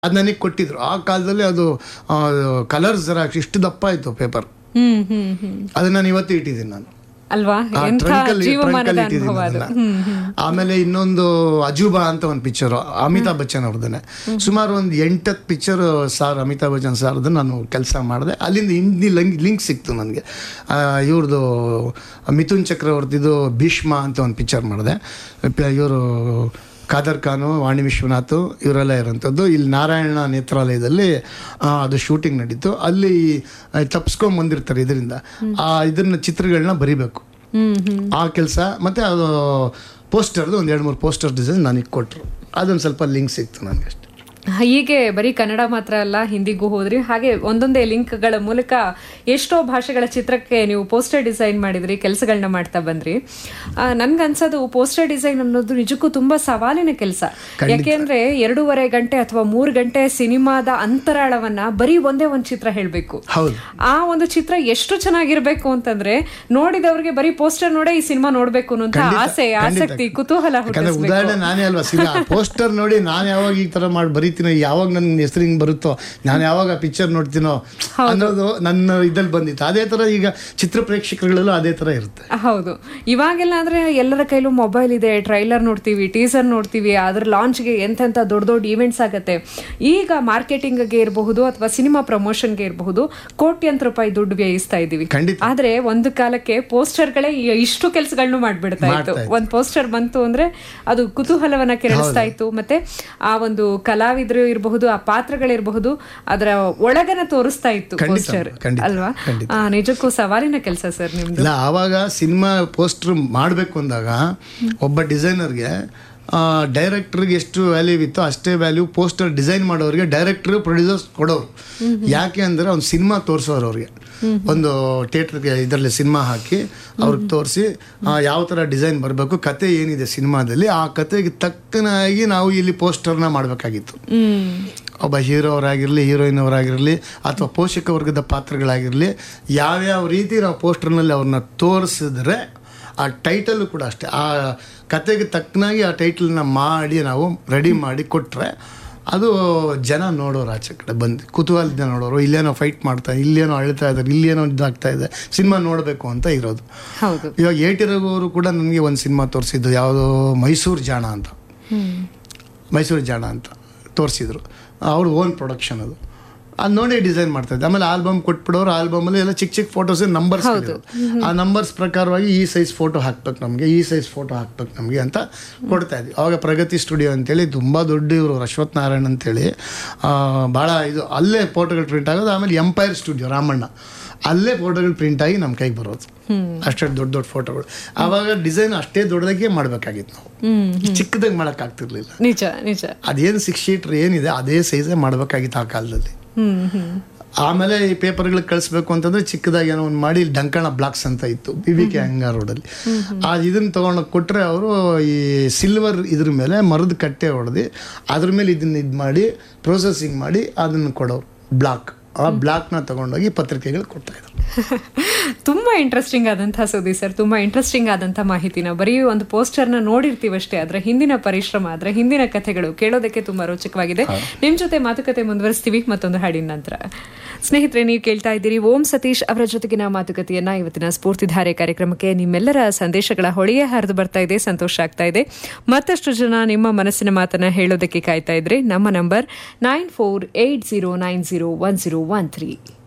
ಅದು ನನಗೆ ಕೊಟ್ಟಿದ್ರು ಆ ಕಾಲದಲ್ಲಿ ಅದು ಕಲರ್ಸ್ ಜೆರಾಕ್ಸ್ ಇಷ್ಟು ದಪ್ಪ ಆಯ್ತು ಪೇಪರ್ ಹ್ಮ್ ಹ್ಮ್ ಹ್ಮ್ ಅದನ್ನ ನಾನು ಇವತ್ತು ಇಟ್ಟಿದ್ದೀನಿ ನಾನು ಅಲ್ವಾ ಆ ಎಂಥ trunk ಅಲ್ಲಿ- trunk ಜೀವಮಾನದ ಅಲ್ಲಿ ಇಟ್ಟಿದ್ದೀನಿ ಅನುಭವ ಅದು ಅದನ್ನ. ಆಮೇಲೆ ಇನ್ನೊಂದು ಅಜೂಬಾ ಅಂತ ಒಂದು ಪಿಕ್ಚರ್ ಅಮಿತಾಬ್ ಬಚ್ಚನ್ ಅವ್ರದ್ದನೆ ಸುಮಾರು ಒಂದು ಎಂಟತ್ತು ಪಿಕ್ಚರ್ ಸಾರ್ ಅಮಿತಾಬ್ ಬಚ್ಚನ್ ಸಾರ್ದು ನಾನು ಕೆಲಸ ಮಾಡಿದೆ ಅಲ್ಲಿಂದ ಹಿಂದಿ ಲಿಂಕ್ ಸಿಕ್ತು ನನಗೆ ಇವ್ರದ್ದು ಮಿಥುನ್ ಚಕ್ರವರ್ತಿದು ಭೀಷ್ಮ ಅಂತ ಒಂದು ಪಿಕ್ಚರ್ ಮಾಡಿದೆ ಇವರು ಖಾದರ್ ಖಾನು ವಾಣಿ ವಿಶ್ವನಾಥ್ ಇವರೆಲ್ಲ ಇರೋಂಥದ್ದು ಇಲ್ಲಿ ನಾರಾಯಣ ನೇತ್ರಾಲಯದಲ್ಲಿ ಆ, ಅದು ಶೂಟಿಂಗ್ ನಡೀತು ಅಲ್ಲಿ ತಪ್ಸ್ಕೊಂಡ್ ಬಂದಿರ್ತಾರೆ ಇದರಿಂದ ಆ ಇದನ್ನ ಚಿತ್ರಗಳನ್ನ ಬರಿಬೇಕು ಹ್ಮ್ ಹ್ಮ್ ಆ ಕೆಲಸ ಮತ್ತು ಅದು ಪೋಸ್ಟರ್ದು ಒಂದು ಎರಡು ಮೂರು ಪೋಸ್ಟರ್ ಡಿಸೈನ್ ನನಗೆ ಕೊಟ್ಟರು ಅದೊಂದು ಸ್ವಲ್ಪ ಲಿಂಕ್ ಸಿಕ್ತು ನನಗೆ ಅಷ್ಟೇ ಹೀಗೆ ಬರೀ ಕನ್ನಡ ಮಾತ್ರ ಅಲ್ಲ ಹಿಂದಿಗೂ ಹೋದ್ರಿ ಹಾಗೆ ಒಂದೊಂದೇ ಲಿಂಕ್ಗಳ ಮೂಲಕ ಎಷ್ಟೋ ಭಾಷೆಗಳ ಚಿತ್ರಕ್ಕೆ ನೀವು ಪೋಸ್ಟರ್ ಡಿಸೈನ್ ಮಾಡಿದ್ರಿ ಕೆಲಸಗಳನ್ನ ಮಾಡ್ತಾ ಬಂದ್ರಿ ಆ, ನನ್ಗನ್ಸೋದು ಪೋಸ್ಟರ್ ಡಿಸೈನ್ ಅನ್ನೋದು ನಿಜಕ್ಕೂ ತುಂಬಾ ಸವಾಲಿನ ಕೆಲಸ ಯಾಕೆಂದ್ರೆ ಎರಡೂವರೆ ಗಂಟೆ ಅಥವಾ ಮೂರು ಗಂಟೆ ಸಿನಿಮಾದ ಅಂತರಾಳವನ್ನ ಬರೀ ಒಂದೇ ಒಂದು ಚಿತ್ರ ಹೇಳ್ಬೇಕು ಹೌದು ಆ ಒಂದು ಚಿತ್ರ ಎಷ್ಟು ಚೆನ್ನಾಗಿರ್ಬೇಕು ಅಂತಂದ್ರೆ ನೋಡಿದವ್ರಿಗೆ ಬರೀ ಪೋಸ್ಟರ್ ನೋಡೇ ಈ ಸಿನಿಮಾ ನೋಡ್ಬೇಕು ಅನ್ನೋ ಆಸೆ ಆಸಕ್ತಿ ಕುತೂಹಲ ಯಾಕಂದ್ರೆ ಹುಟ್ಟಿಸ್ಬೇಕು ಉದಾಹರಣೆ ನಾನೇ ಅಲ್ವಾ ಸಿನಿಮಾ ಪೋಸ್ಟರ್ ನೋಡಿ ನಾನು ಯಾವಾಗ ಈ ತರ ಮಾಡಿ ಬರೀತೀನೋ ಯಾವಾಗ ನನ್ನ ಹೆಸರು ಹಿಂಗೆ ಬರುತ್ತೋ ನಾನು ಯಾವಾಗ ಪಿಕ್ಚರ್ ನೋಡ್ತೀನೋ ಅನ್ನೋದು ನನ್ನ ಇದಲ್ಲಿ ಬಂದಿತ್ತು ಅದೇ ತರ ಈಗ ಚಿತ್ರ ಪ್ರೇಕ್ಷಕಗಳಲ್ಲೂ ಅದೇ ತರ ಇರುತ್ತೆ ಹೌದು ಇವಾಗೆಲ್ಲ ಅಂದ್ರೆ ಎಲ್ಲರ ಕೈಲೂ ಮೊಬೈಲ್ ಇದೆ ಟ್ರೈಲರ್ ನೋಡ್ತೀವಿ ಟೀಸರ್ ನೋಡ್ತೀವಿ ಅದ್ರ ಲಾಂಚ್ಗೆ ಎಂತೆಂಥ ದೊಡ್ಡ ದೊಡ್ಡ ಈವೆಂಟ್ಸ್ ಆಗತ್ತೆ ಈಗ ಮಾರ್ಕೆಟಿಂಗ್ಗೆ ಇರಬಹುದು ಅಥವಾ ಸಿನಿಮಾ ಪ್ರಮೋಷನ್ಗೆ ಇರಬಹುದು ಕೋಟ್ಯಂತರ ರೂಪಾಯಿ ದುಡ್ಡು ವ್ಯಯಿಸ್ತಾ ಇದೀವಿ ಖಂಡಿತ. ಆದ್ರೆ ಒಂದು ಕಾಲಕ್ಕೆ ಪೋಸ್ಟರ್ಗಳೇ ಇಷ್ಟು ಕೆಲಸಗಳನ್ನು ಮಾಡ್ಬಿಡ್ತಾ ಇತ್ತು ಮಾಡ್ತಾ ಒಂದ್ ಪೋಸ್ಟರ್ ಬಂತು ಅಂದ್ರೆ ಅದು ಕುತೂಹಲವನ್ನ ಕೆರಳಿಸ್ತಾ ಇತ್ತು ಮತ್ತೆ ಆ ಒಂದು ಕಲಾವಿದರು ಇರಬಹುದು ಆ ಪಾತ್ರಗಳಿರಬಹುದು ಅದರ ಒಳಗನ ತೋರಿಸ್ತಾ ಇತ್ತು ಖಂಡಿತ, ಪೋಸ್ಟರ್ ಖಂಡಿತ, ಅಲ್ವಾ ಖಂಡಿತ. ಆ, ನಿಜಕ್ಕೂ ಸವಾಲಿನ ಕೆಲಸ ಸರ್ ನಿಮ್ದು ಇಲ್ಲ ಆವಾಗ ಸಿನಿಮಾ ಪೋಸ್ಟರ್ ಮಾಡಬೇಕು ಅಂದಾಗ ಒಬ್ಬ ಡಿಸೈನರ್ಗೆ ಡೈರೆಕ್ಟರ್ಗೆ ಎಷ್ಟು ವ್ಯಾಲ್ಯೂ ಇತ್ತು ಅಷ್ಟೇ ವ್ಯಾಲ್ಯೂ ಪೋಸ್ಟರ್ ಡಿಸೈನ್ ಮಾಡೋರಿಗೆ ಡೈರೆಕ್ಟರ್ ಪ್ರೊಡ್ಯೂಸರ್ಸ್ ಕೊಡೋರು ಯಾಕೆ ಅಂದರೆ ಅವ್ನು ಸಿನಿಮಾ ತೋರಿಸೋರು ಅವ್ರಿಗೆ ಒಂದು ಥಿಯೇಟ್ರಿಗೆ ಇದರಲ್ಲಿ ಸಿನಿಮಾ ಹಾಕಿ ಅವ್ರಿಗೆ ತೋರಿಸಿ ಯಾವ ಥರ ಡಿಸೈನ್ ಬರಬೇಕು ಕತೆ ಏನಿದೆ ಸಿನಿಮಾದಲ್ಲಿ ಆ ಕತೆಗೆ ತಕ್ಕನಾಗಿ ನಾವು ಇಲ್ಲಿ ಪೋಸ್ಟರ್ನ ಮಾಡಬೇಕಾಗಿತ್ತು ಹ್ಮ್ ಒಬ್ಬ ಹೀರೋ ಅವರಾಗಿರಲಿ ಹೀರೋಯಿನ್ ಅವರಾಗಿರಲಿ ಅಥವಾ ಪೋಷಕ ವರ್ಗದ ಪಾತ್ರಗಳಾಗಿರಲಿ ಯಾವ್ಯಾವ ರೀತಿ ನಾವು ಪೋಸ್ಟರ್ನಲ್ಲಿ ಅವ್ರನ್ನ ತೋರಿಸಿದ್ರೆ ಆ ಟೈಟಲ್ ಕೂಡ ಅಷ್ಟೇ ಆ ಕತೆಗೆ ತಕ್ಕನಾಗಿ ಆ ಟೈಟಲ್ನ ಮಾಡಿ ನಾವು ರೆಡಿ ಮಾಡಿ ಕೊಟ್ಟರೆ ಅದು ಜನ ನೋಡೋರು ಆಚೆ ಕಡೆ ಬಂದು ಕುತೂಹಲದಿಂದ ನೋಡೋರು ಇಲ್ಲೇನೋ ಫೈಟ್ ಮಾಡ್ತಾ ಇಲ್ಲೇನೋ ಅಳ್ತಾ ಇದ್ದಾರೆ ಇಲ್ಲೇನೋ ಇದಾಗ್ತಾ ಇದೆ ಸಿನಿಮಾ ನೋಡಬೇಕು ಅಂತ ಇರೋದು ಹೌದು ಇವಾಗ ಏಟಿ ರಘುವರು ಕೂಡ ನನಗೆ ಒಂದು ಸಿನಿಮಾ ತೋರಿಸಿದ್ದು ಯಾವುದೋ ಮೈಸೂರು ಜಾಣ ಅಂತ ಹ್ಮ್ ಮೈಸೂರು ಜಾಣ ಅಂತ ತೋರಿಸಿದ್ರು ಅವ್ರ ಓನ್ ಪ್ರೊಡಕ್ಷನ್ ಅದು ಅದು ನೋಡಿ ಡಿಸೈನ್ ಮಾಡ್ತಾ ಇದ್ದೆ ಆಮೇಲೆ ಆಲ್ಬಮ್ ಕೊಟ್ಬಿಡೋರು ಆಲ್ಬಮಲ್ಲಿ ಎಲ್ಲ ಚಿಕ್ಕ ಚಿಕ್ಕ ಫೋಟೋಸ್ ನಂಬರ್ಸ್ ಆ ನಂಬರ್ಸ್ ಪ್ರಕಾರವಾಗಿ ಈ ಸೈಜ್ ಫೋಟೋ ಹಾಕ್ಬೇಕು ನಮಗೆ ಈ ಸೈಜ್ ಫೋಟೋ ಹಾಕ್ಬೇಕು ನಮಗೆ ಅಂತ ಕೊಡ್ತಾ ಇದ್ವಿ ಅವಾಗ ಪ್ರಗತಿ ಸ್ಟುಡಿಯೋ ಅಂತೇಳಿ ತುಂಬ ದೊಡ್ಡ ಇವರು ಅಶ್ವಥ್ ನಾರಾಯಣ್ ಅಂತೇಳಿ ಭಾಳ ಇದು ಅಲ್ಲೇ ಫೋಟೋಗಳು ಪ್ರಿಂಟ್ ಆಗೋದು ಆಮೇಲೆ ಎಂಪೈರ್ ಸ್ಟುಡಿಯೋ ರಾಮಣ್ಣ ಅಲ್ಲೇ ಫೋಟೋಗಳು ಪ್ರಿಂಟ್ ಆಗಿ ನಮ್ಮ ಕೈಗೆ ಬರೋದು ಅಷ್ಟೇ ದೊಡ್ಡ ದೊಡ್ಡ ಫೋಟೋಗಳು ಆವಾಗ ಡಿಸೈನ್ ಅಷ್ಟೇ ದೊಡ್ಡದಾಗೆ ಮಾಡಬೇಕಾಗಿತ್ತು ನಾವು ಹ್ಮ್ ಚಿಕ್ಕದಾಗಿ ಮಾಡೋಕ್ಕಾಗ್ತಿರ್ಲಿಲ್ಲ ನಿಜ ನಿಜ ಅದೇನು ಸಿಕ್ಸ್ ಶೀಟ್ರ್ ಏನಿದೆ ಅದೇ ಸೈಜೇ ಮಾಡಬೇಕಾಗಿತ್ತು ಆ ಕಾಲದಲ್ಲಿ ಹ್ಮ್ ಹ್ಮ್ ಆಮೇಲೆ ಈ ಪೇಪರ್ಗಳಿಗೆ ಕಳಿಸ್ಬೇಕು ಅಂತಂದ್ರೆ ಚಿಕ್ಕದಾಗಿ ಏನೋ ಒಂದು ಮಾಡಿ ಇಲ್ಲಿ ಡಂಕಣ ಬ್ಲಾಕ್ಸ್ ಅಂತ ಇತ್ತು ಬಿ ವಿ ಕೆ ಹಂಗಾರ್ ರೋಡಲ್ಲಿ ಆ ಇದನ್ನ ತೊಗೊಂಡು ಕೊಟ್ಟರೆ ಅವರು ಈ ಸಿಲ್ವರ್ ಇದ್ರ ಮೇಲೆ ಮರದ ಕಟ್ಟೆ ಹೊಡೆದು ಅದ್ರ ಮೇಲೆ ಇದನ್ನ ಇದು ಮಾಡಿ ಪ್ರೊಸೆಸಿಂಗ್ ಮಾಡಿ ಅದನ್ನು ಕೊಡೋರು ಬ್ಲಾಕ್ ಆ ಬ್ಲಾಕ್ನ ತಗೊಂಡೋಗಿ ಪತ್ರಿಕೆಗಳು ಕೊಡ್ತಾ ಇದ್ರು ತುಂಬಾ ಇಂಟ್ರೆಸ್ಟಿಂಗ್ ಆದಂತಹ ಸುದ್ದಿ ಸರ್ ತುಂಬಾ ಇಂಟ್ರೆಸ್ಟಿಂಗ್ ಆದಂತಹ ಮಾಹಿತಿನ ಬರೀ ಒಂದು ಪೋಸ್ಟರ್ನ ನೋಡಿರ್ತೀವಷ್ಟೇ ಅದರ ಹಿಂದಿನ ಪರಿಶ್ರಮ ಅದರ ಹಿಂದಿನ ಕಥೆಗಳು ಕೇಳೋದಕ್ಕೆ ತುಂಬಾ ರೋಚಕವಾಗಿದೆ ನಿಮ್ ಜೊತೆ ಮಾತುಕತೆ ಮುಂದುವರಿಸ್ತೀವಿ ಮತ್ತೊಂದು ಹಾಡಿನ ನಂತರ ಸ್ನೇಹಿತರೆ ನೀವು ಕೇಳ್ತಾ ಇದ್ದೀರಿ ಓಂ ಸತೀಶ್ ಅವರ ಜೊತೆಗಿನ ಮಾತುಕತೆಯನ್ನ ಇವತ್ತಿನ ಸ್ಫೂರ್ತಿಧಾರೆ ಕಾರ್ಯಕ್ರಮಕ್ಕೆ ನಿಮ್ಮೆಲ್ಲರ ಸಂದೇಶಗಳ ಹೊಳೆಯೇ ಹರಿದು ಬರ್ತಾ ಇದೆ ಸಂತೋಷ ಆಗ್ತಾ ಇದೆ ಮತ್ತಷ್ಟು ಜನ ನಿಮ್ಮ ಮನಸ್ಸಿನ ಮಾತನ್ನ ಹೇಳೋದಕ್ಕೆ ಕಾಯ್ತಾ ಇದ್ರೆ ನಮ್ಮ number nine four eight zero nine zero one zero one three